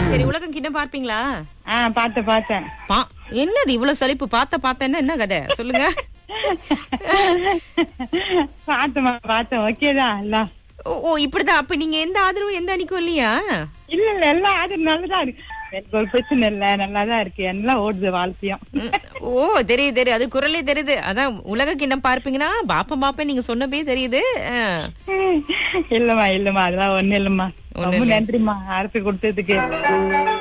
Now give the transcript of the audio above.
சரி உலகம் கிண்ணம் பார்ப்பீங்களா ஆ பார்த்தேன் பார்த்தேன் பா என்னது இவ்வளவு சலிப்பு பார்த்த பார்த்தேன்னா என்ன கதை சொல்லுங்க பார்த்தேன் பார்த்தேன் ஓகேதான் எல்லாம் ஓ ஓ, இப்படிதான் அப்ப நீங்க எந்த ஆதரவும் எந்த அணிக்கும் இல்லையா இல்ல இல்ல எல்லாம் அது நல்லதா இருக்கு எனக்கு ஒரு பிரச்சனை இல்ல நல்லாதான் இருக்கு எல்லாம் ஓடுது வாழ்க்கையும் ம், ஓ தெரியுது தெரியுது அது குரலே தெரியுது அதான் உலக கிண்ணம் பார்ப்பீங்கன்னா பாப்பம் பாப்பேன் நீங்க சொன்னபே தெரியுது ஆ. இல்லம்மா இல்லம்மா அதெல்லாம் ஒண்ணு இல்லம்மா ரொம்ப நன்றிம்மா அரைச்சு கொடுத்ததுக்கு